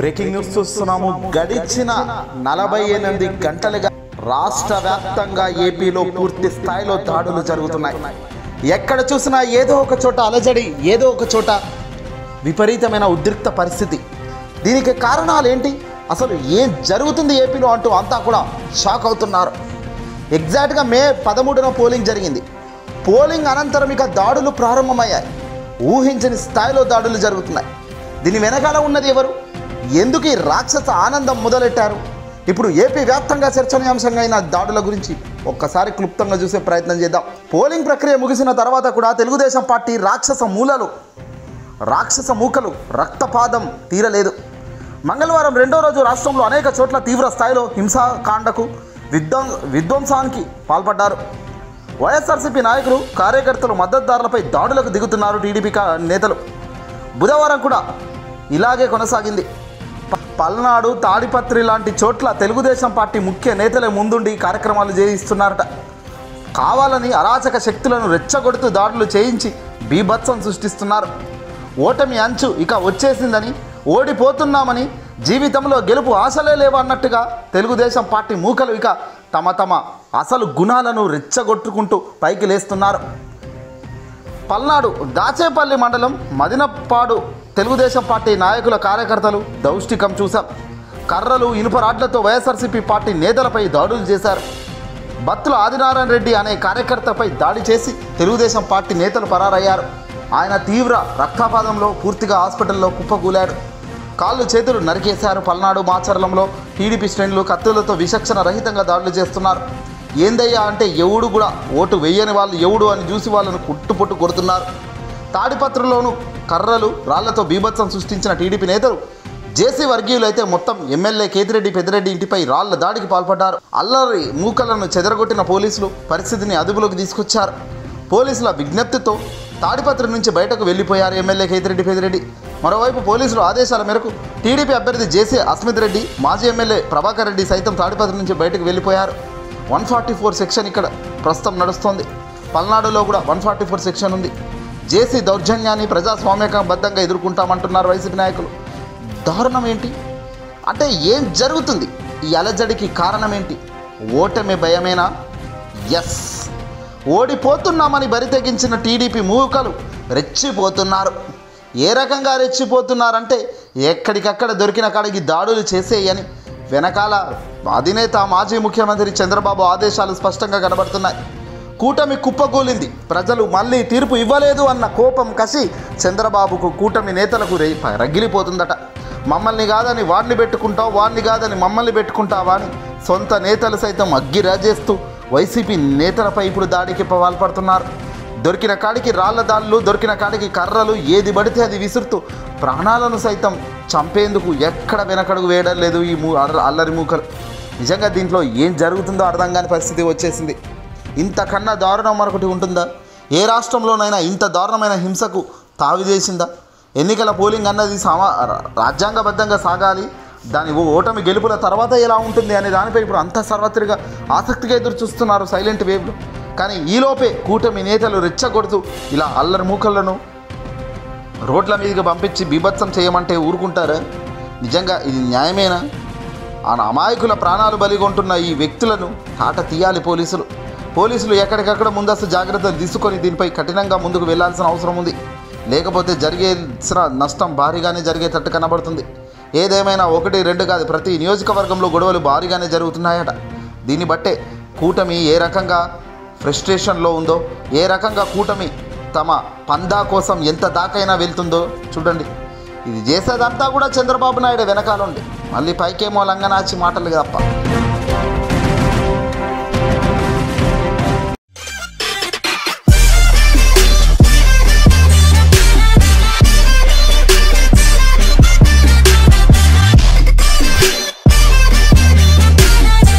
breaking news చూస్తున్నాము గడిచిన నలభై ఎనిమిది గంటలుగా రాష్ట్ర వ్యాప్తంగా ఏపీలో పూర్తి స్థాయిలో దాడులు జరుగుతున్నాయి ఎక్కడ చూసినా ఏదో ఒక చోట అలజడి ఏదో ఒక చోట విపరీతమైన ఉద్రిక్త పరిస్థితి దీనికి కారణాలు ఏంటి అసలు ఏం జరుగుతుంది ఏపీలో అంటూ అంతా కూడా షాక్ అవుతున్నారు ఎగ్జాక్ట్గా మే పదమూడున పోలింగ్ జరిగింది పోలింగ్ అనంతరం ఇక దాడులు ప్రారంభమయ్యాయి ఊహించని స్థాయిలో దాడులు జరుగుతున్నాయి దీని వెనకాల ఉన్నది ఎవరు ఎందుకు ఈ రాక్షస ఆనందం మొదలెట్టారు ఇప్పుడు ఏపీ వ్యాప్తంగా చర్చనీయాంశంగా అయిన దాడుల గురించి ఒక్కసారి క్లుప్తంగా చూసే ప్రయత్నం చేద్దాం పోలింగ్ ప్రక్రియ ముగిసిన తర్వాత కూడా తెలుగుదేశం పార్టీ రాక్షస మూలలు రాక్షస మూకలు రక్తపాతం తీరలేదు మంగళవారం రెండో రోజు రాష్ట్రంలో అనేక చోట్ల తీవ్ర స్థాయిలో హింసాకాండకు విధ్వం విధ్వంసానికి పాల్పడ్డారు వైఎస్ఆర్సీపీ నాయకులు కార్యకర్తలు మద్దతుదారులపై దాడులకు దిగుతున్నారు టీడీపీ కా- నేతలు బుధవారం కూడా ఇలాగే కొనసాగింది ప- పల్నాడు తాడిపత్రి లాంటి చోట్ల తెలుగుదేశం పార్టీ ముఖ్య నేతలే ముందుండి కార్యక్రమాలు చేయిస్తున్నారట కావాలని అరాచక శక్తులను రెచ్చగొడుతూ దాడులు చేయించి బీభత్సం సృష్టిస్తున్నారు ఓటమి అంచు ఇక వచ్చేసిందని ఓడిపోతున్నామని జీవితంలో గెలుపు ఆశలే లేవన్నట్టుగా తెలుగుదేశం పార్టీ మూకలు ఇక తమ తమ అసలు గుణాలను రెచ్చగొట్టుకుంటూ పైకి లేస్తున్నారు పల్నాడు దాచేపల్లి మండలం మదినపాడు తెలుగుదేశం పార్టీ నాయకుల కార్యకర్తలు దౌష్టికం చూశాం కర్రలు ఇనుప రాడ్లతో వైఎస్ఆర్సీపీ పార్టీ నేతలపై దాడులు చేశారు బత్తుల ఆదినారాయణ రెడ్డి అనే కార్యకర్తపై దాడి చేసి తెలుగుదేశం పార్టీ నేతలు పరారయ్యారు ఆయన తీవ్ర రక్తపాతంలో పూర్తిగా హాస్పిటల్లో కుప్పకూలాడు కాళ్ళు చేతులు నరికేశారు పల్నాడు మాచర్లంలో టీడీపీ శ్రేణులు కత్తులతో విచక్షణ రహితంగా దాడులు చేస్తున్నారు ఏందయ్యా అంటే ఎవడు కూడా ఓటు వేయని వాళ్ళు ఎవడు అని చూసి వాళ్ళను పుట్టుపుట్టు కొడుతున్నారు తాడిపత్రులోను కర్రలు రాళ్లతో బీభత్సం సృష్టించిన టీడీపీ నేతలు జేసీ వర్గీయులు అయితే మొత్తం ఎమ్మెల్యే కేతిరెడ్డి పెద్దిరెడ్డి ఇంటిపై రాళ్ల దాడికి పాల్పడ్డారు అల్లరి మూకలను చెదరగొట్టిన పోలీసులు పరిస్థితిని అదుపులోకి తీసుకొచ్చారు పోలీసుల విజ్ఞప్తితో తాడిపత్రి నుంచి బయటకు వెళ్ళిపోయారు ఎమ్మెల్యే కేతిరెడ్డి పెద్దిరెడ్డి మరోవైపు పోలీసులు ఆదేశాల మేరకు టీడీపీ అభ్యర్థి జేసీ అస్మిత్ రెడ్డి మాజీ ఎమ్మెల్యే ప్రభాకర్ రెడ్డి సైతం తాడిపత్రి నుంచి బయటకు వెళ్ళిపోయారు వన్ ఫార్టీ ఫోర్ సెక్షన్ ఇక్కడ ప్రస్తుతం నడుస్తోంది పల్నాడులో కూడా వన్ ఫార్టీ ఫోర్ సెక్షన్ ఉంది జేసీ దౌర్జన్యాన్ని ప్రజాస్వామ్యబద్ధంగా ఎదుర్కొంటామంటున్నారు వైసీపీ నాయకులు దారుణం ఏంటి అంటే ఏం జరుగుతుంది ఈ అలజడికి కారణం ఏంటి ఓటమి భయమేనా ఎస్ ఓడిపోతున్నామని బరి తెగించిన టీడీపీ మూకలు రెచ్చిపోతున్నారు ఏ రకంగా రెచ్చిపోతున్నారంటే ఎక్కడికక్కడ దొరికిన కాడికి దాడులు చేసేయని వెనకాల అధినేత మాజీ ముఖ్యమంత్రి చంద్రబాబు ఆదేశాలు స్పష్టంగా కనబడుతున్నాయి కూటమి కుప్పకూలింది ప్రజలు మళ్ళీ తీర్పు ఇవ్వలేదు అన్న కోపం కసి చంద్రబాబుకు కూటమి నేతలకు రే రగిలిపోతుందట మమ్మల్ని కాదని వాడిని పెట్టుకుంటావు వాడిని కాదని మమ్మల్ని పెట్టుకుంటావా అని సొంత నేతలు సైతం అగ్గి రాజేస్తూ వైసీపీ నేతలపై ఇప్పుడు దాడికి పాల్పడుతున్నారు దొరికిన కాడికి రాళ్ల దాళ్ళు దొరికిన కాడికి కర్రలు ఏది పడితే అది విసురుతూ ప్రాణాలను సైతం చంపేందుకు ఎక్కడ వెనకడుగు వేయడం లేదు ఈ మూ అల్ల- అల్లరి మూకలు నిజంగా దీంట్లో ఏం జరుగుతుందో అర్థం కాని పరిస్థితి వచ్చేసింది ఇంతకన్నా దారుణం మరొకటి ఉంటుందా ఏ రాష్ట్రంలోనైనా ఇంత దారుణమైన హింసకు తావి చేసిందా ఎన్నికల పోలింగ్ అన్నది సమా రాజ్యాంగబద్ధంగా సాగాలి దాని ఓ- ఓటమి గెలుపుల తర్వాత ఎలా ఉంటుంది అనే దానిపై ఇప్పుడు అంత సర్వత్రిగా ఆసక్తిగా ఎదురు చూస్తున్నారు సైలెంట్ వేవ్లు కానీ ఈలోపే కూటమి నేతలు రెచ్చగొడుతూ ఇలా అల్లరి మూకలను రోడ్ల మీదకి పంపించి బీభత్సం చేయమంటే ఊరుకుంటారా నిజంగా ఇది న్యాయమేనా ఆ అమాయకుల ప్రాణాలు బలిగొంటున్న ఈ వ్యక్తులను ఆట తీయాలి పోలీసులు పోలీసులు ఎక్కడికక్కడ ముందస్తు జాగ్రత్తలు తీసుకొని దీనిపై కఠినంగా ముందుకు వెళ్లాల్సిన అవసరం ఉంది లేకపోతే జరిగేసిన నష్టం భారీగానే జరిగేటట్టు కనబడుతుంది ఏదేమైనా ఒకటి రెండు కాదు ప్రతి నియోజకవర్గంలో గొడవలు భారీగానే జరుగుతున్నాయట దీన్ని బట్టే కూటమి ఏ రకంగా ఫ్రస్ట్రేషన్లో ఉందో ఏ రకంగా కూటమి తమ పందా కోసం ఎంత దాకైనా వెళ్తుందో చూడండి ఇది చేసేదంతా కూడా చంద్రబాబు నాయుడు వెనకాల ఉండి మళ్ళీ పైకేమో లంగనాచి మాటలు తప్ప